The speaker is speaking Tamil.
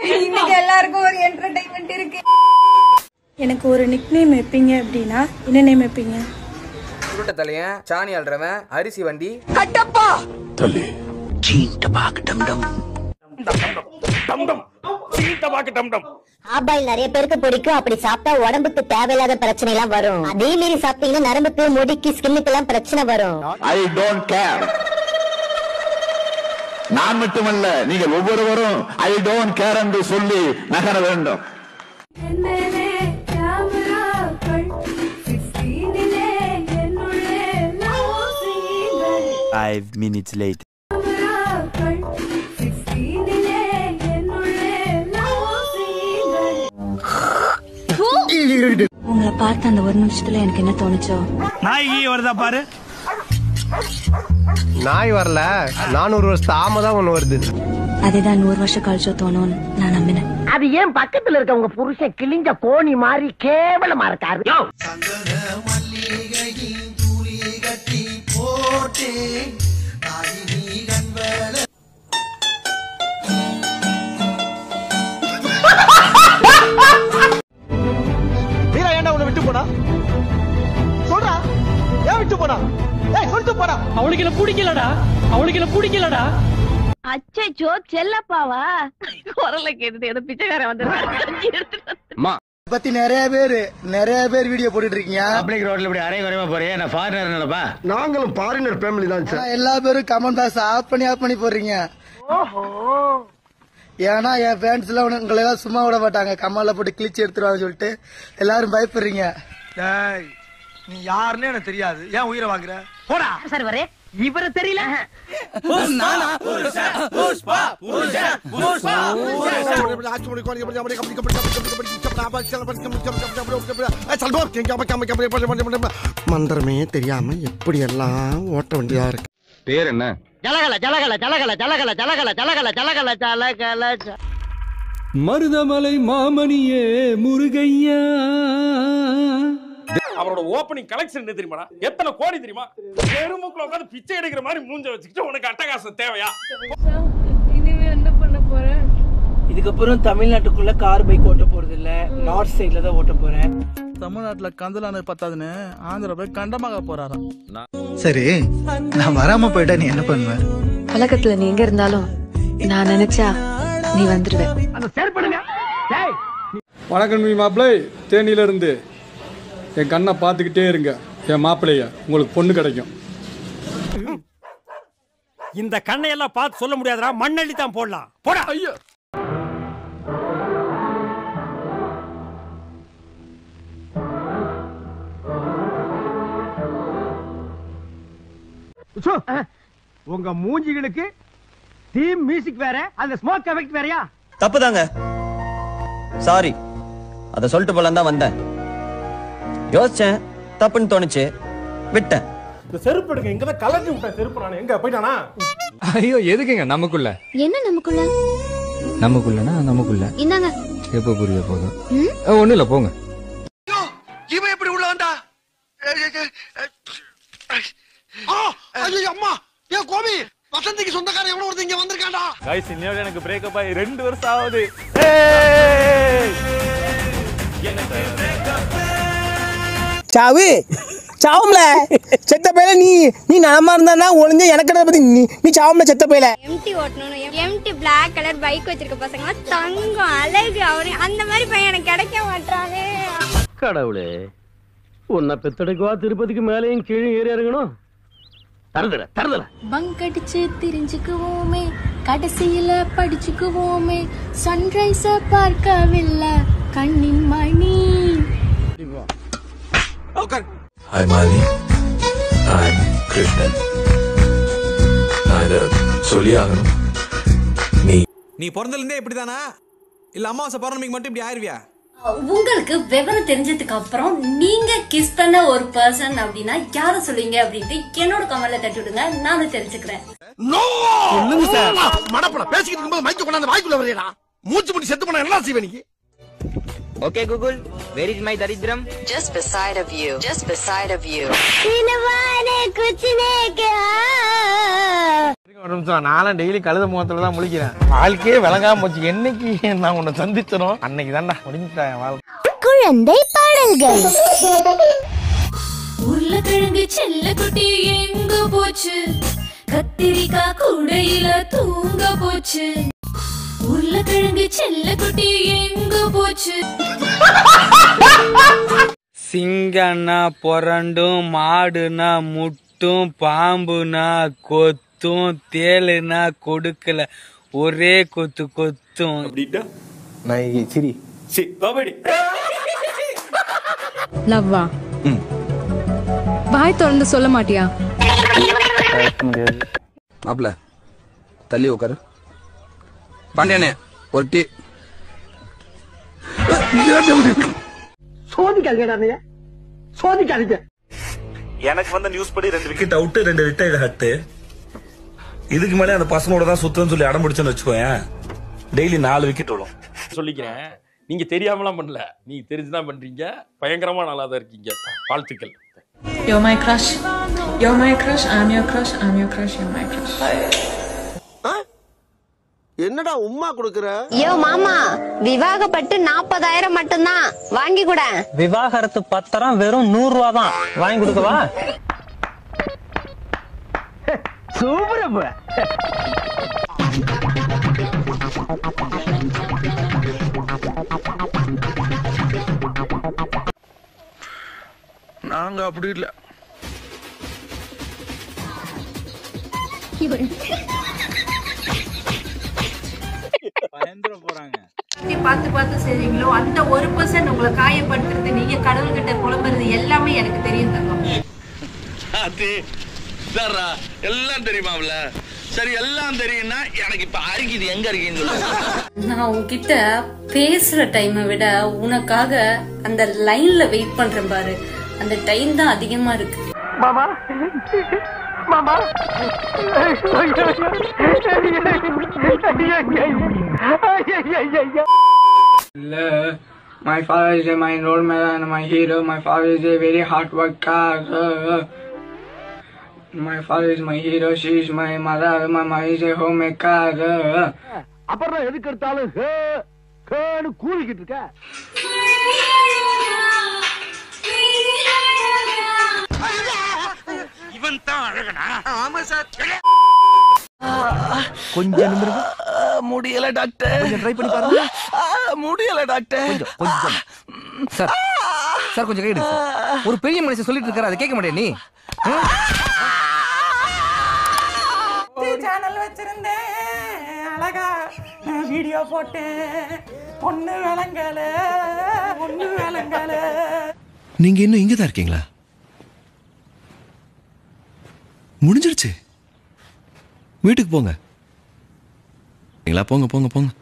இன்னைக்கு எல்லாருக்கும் ஒரு என்டர்டைன்மெண்ட் இருக்கு எனக்கு ஒரு நிக் நேம் வைப்பீங்க அப்படின்னா என்ன நேம் வைப்பீங்க சுருட்ட தலையன் சாணி அல்றவன் அரிசி வண்டி ஆபாயில் நிறைய பேருக்கு பிடிக்கும் அப்படி சாப்பிட்டா உடம்புக்கு தேவையில்லாத பிரச்சனை எல்லாம் வரும் அதே மீறி சாப்பிட்டீங்கன்னா நரம்புக்கு முடிக்கு ஸ்கின்னுக்கு எல்லாம் பிரச்சனை வரும் ஐ டோன்ட் கேர் நான் மட்டுமல்ல நீங்கள் ஒவ்வொருவரும் ஐ டோன்ட் கேர் என்று சொல்லி நகர வேண்டும் Five minutes later. உங்களை பார்த்த அந்த ஒரு நிமிஷத்துல எனக்கு என்ன தோணுச்சோ நாயகி வருதா பாரு நாய் வரல நானூறு வருஷம் தாமதம் ஒண்ணு வருது அதுதான் நூறு வருஷம் கழிச்சோ தோணும்னு நான் நம்பினேன் அது ஏன் பக்கத்துல இருக்க உங்க புருஷன் கிழிஞ்ச கோணி மாதிரி கேவலமா இருக்காரு வீரா ஏன்டா உன்னை விட்டு போனா சொல்றா ஏன் விட்டு போனா ஏய் சொல்லிட்டு போடா அவளுக்கு என்ன பிடிக்கலடா அவளுக்கு என்ன பிடிக்கலடா அச்சோ செல்லப்பாவா குரல கேட்டுட்டு ஏதோ பிச்சைக்காரன் வந்துருக்காரு பத்தி நிறைய பேர் நிறைய பேர் வீடியோ போட்டுட்டு இருக்கீங்க பப்ளிக் ரோட்ல இப்படி அரை குறையமா போறியா நான் ஃபாரினர் நினைப்பா நாங்களும் பாரினர் ஃபேமிலி தான் சார் எல்லா பேரும் கமெண்ட் பாக்ஸ் ஆஃப் பண்ணி ஆஃப் பண்ணி போடுறீங்க ஏன்னா என் ஃபேன்ஸ் எல்லாம் உன- உங்களை எல்லாம் சும்மா விட மாட்டாங்க கம்மல்ல போட்டு கிழிச்சு எடுத்துருவாங்க சொல்லிட்டு எல்லாரும் பயப்படுறீங்க நீ யாருன்னு எனக்கு தெரியாது ஏன் உயிரை வாங்குற போடா சார் வரே இவரு தெரியல மந்திரமே தெரியாம எப்படி எல்லாம் ஓட்ட வேண்டியதா இருக்கு பேர் என்ன ஜலகல ஜலகல ஜலகல ஜலகல ஜலகல ஜலகல ஜலகல ஜலகல ஜ- மருதமலை மாமணியே முருகையா அவரோட ஓப்பனிங் கலெக்ஷன் என்ன தெரியுமாடா எத்தனை கோடி தெரியுமா பெருமுக்குள்ள உட்காந்து பிச்சை எடுக்கிற மாதிரி மூஞ்ச வச்சுக்கிட்டு உனக்கு அட்டகாசம் தேவையா இனிமே என்ன பண்ண போறேன் இதுக்கப்புறம் தமிழ்நாட்டுக்குள்ள கார் பைக் ஓட்ட போறது இல்ல நார்த் சைடுல தான் ஓட்ட போறேன் தமிழ்நாட்டுல கந்தலான பத்தாதுன்னு ஆந்திரா போய் கண்டமாக போறாராம் சரி நான் வராம போயிட்டா நீ என்ன பண்ணுவ உலகத்துல நீ எங்க இருந்தாலும் நான் நினைச்சா நீ வந்துடுவ வணக்கம் நீ மாப்பிள்ளை தேனியில இருந்து என் கண்ணை பார்த்துக்கிட்டே இருங்க என் மாப்பிள்ளைய உங்களுக்கு பொண்ணு கிடைக்கும் இந்த கண்ணையெல்லாம் பார்த்து சொல்ல முடியாதுடா மண்ணள்ளி தான் போடலாம் போடா ஐயோ உங்க மூஞ்சிகளுக்கு தீம் மியூசிக் வேற அந்த ஸ்மோக் எஃபெக்ட் வேறயா தப்புதாங்க சாரி அத சொல்லிட்டு போலாம் தான் வந்தேன் யோசிச்சேன் தப்புன்னு தோணுச்சு விட்டேன் இந்த செருப்பு எடுக்க இங்க தான் கலட்டி விட்டேன் செருப்பு நான் எங்க போயிட்டானா ஐயோ எதுக்குங்க நமக்குள்ள என்ன நமக்குள்ள நமக்குள்ளனா நமக்குள்ள இந்தாங்க எப்ப புரிய போதும் ஒண்ணு இல்ல போங்க இவன் எப்படி உள்ள வந்தா ஐயோ அம்மா ஏன் கோபி வசந்திக்கு சொந்தக்காரன் எவ்வளவு ஒருத்தன் இங்க வந்திருக்காண்டா கைஸ் இன்னையோட எனக்கு பிரேக்கப் ஆகி ரெண்டு வருஷம் ஆகுது சாவு சாவும்ல செத்த பையல நீ நீ நலமா இருந்தா ஒளிஞ்ச எனக்கு பத்தி நீ நீ சாவும்ல செத்த பையல எம்டி ஓட்டணும் எம்டி பிளாக் கலர் பைக் வச்சிருக்க பசங்க தங்கம் அழகு அவரு அந்த மாதிரி பையன் எனக்கு கிடைக்க மாட்டானே கடவுளே உன்னை பெத்தெடுக்கவா திருப்பதிக்கு மேலேயும் கீழே ஏறி இறங்கணும் தருதல தருதல பங்க் அடிச்சு தெரிஞ்சுக்குவோமே கடைசியில படிச்சுக்குவோமே சன்ரைஸ பார்க்கவில்லை கண்ணின் மணி ஹாய் மாலி ஐம் கிருஷ்ணன் நான் இதை சொல்லி ஆகணும் நீ நீ பிறந்ததுலேருந்தே இப்படிதானா இல்ல அமாவாசை பௌர்ணமிக்கு மட்டும் இப்படி ஆயிருவியா உங்களுக்கு விவரம் தெரிஞ்சதுக்கு அப்புறம் நீங்க கிஸ் பண்ண ஒரு பர்சன் அப்படின்னா யார சொல்லுவீங்க அப்படின்ட்டு என்னோட கமெண்ட்ல தட்டி விடுங்க நானும் தெரிஞ்சுக்கிறேன் சொல்லுங்க சார் மடப்பட பேசிக்கிட்டு இருக்கும்போது மைக்க கொண்டாந்து வாய்க்குள்ள வரையடா மூச்சு முடி செத்து போனா என்ன செய்வே நீ okay Google where is my தரித்திரம் Just beside of you. Just beside of you. சினவானே குச்சினே ஒரு நிமிஷம் நானும் டெய்லி கழுத முகத்துல தான் முழிக்கிறேன் வாழ்க்கையே விளங்காம போச்சு என்னைக்கு நான் உன்னை சந்திச்சனோ அன்னைக்கு தான்டா முடிஞ்சுட்டேன் என் வாழ்க்கை குழந்தை பாடல்கள் உருளைக்கிழங்கு செல்ல குட்டி எங்க போச்சு கத்திரிக்காய் கூடையில தூங்க போச்சு உருளைக்கிழங்கு செல்ல குட்டி எங்க போச்சு சிங்கனா புரண்டும் மாடுனா முட்டும் பாம்புனா கொத்தும் தேளுனா கொடுக்கல ஒரே கொத்து கொத்தும் நான் சிரி லவ்வா வாய் திறந்து சொல்ல மாட்டியா மாப்ள தள்ளி உட்காரு பாண்டியானே ஒரு டீ சோதிக்காதீங்க சோதிக்காதீங்க எனக்கு வந்த நியூஸ் படி ரெண்டு விக்கெட் அவுட் ரெண்டு விக்கெட் ஹட்டு இதுக்கு மேலே அந்த பசங்களோட தான் சுத்தம்னு சொல்லி அடம் பிடிச்சோன்னு வச்சுக்கோயேன் டெய்லி நாலு விக்கெட் விழும் சொல்லிக்கிறேன் நீங்க தெரியாமலாம் பண்ணல நீங்க தெரிஞ்சுதான் பண்றீங்க பயங்கரமா நல்லா தான் இருக்கீங்க வாழ்த்துக்கள் You're my crush. You're my crush. I'm your crush. I'm your crush. You're my crush. என்னடா உம்மா கொடுக்குற யோ மாமா விவாகப்பட்டு நாற்பதாயிரம் மட்டும்தான் வாங்கி கூட விவாகரத்து பத்திரம் வெறும் நூறு ரூபா தான் வாங்கி கொடுக்கவா சூப்பர் நாங்க அப்படி இல்ல பார்த்து பார்த்து செய்றீங்களோ அந்த ஒரு பர்சன்ட் உங்களை காயப்படுத்துறது நீங்க கடவுள்கிட்ட புலம்புறது எல்லாமே எனக்கு தெரியும் தங்கம் அது சாரா எல்லாம் தெரியுமாவில சரி எல்லாம் தெரியும்னா எனக்கு இப்ப அருகிது எங்க இருக்கீங்க நான் உன்கிட்ட பேசுற டைமை விட உனக்காக அந்த லைன்ல வெயிட் பண்றேன் பாரு அந்த டைம் தான் அதிகமா இருக்கு மாமா மாமா My father is my role model and my hero. My father is a very hard worker. My father is my hero. She is my mother. My mother is a homemaker. அப்புறம் எதுக்கு எடுத்தாலும் ஹே ஹேன்னு கூவிக்கிட்டு இருக்க இவன் தான் அழகனா ஆமா சார் கொஞ்சம் நிமிருங்க முடியல டாக்டர் கொஞ்சம் ட்ரை பண்ணி பாருங்க முடியல டாக்டர் கொஞ்சம் கொஞ்சம் சார் சார் கொஞ்சம் கைடு ஒரு பெரிய மனுஷன் சொல்லிட்டு இருக்காரு அதை கேட்க மாட்டேன் நீ சேனல் வச்சிருந்தேன் அழகா வீடியோ போட்டேன் பொண்ணு விளங்கல பொண்ணு விளங்கல நீங்க இன்னும் இங்க தான் இருக்கீங்களா முடிஞ்சிருச்சு வீட்டுக்கு போங்க போங்க போங்க போங்க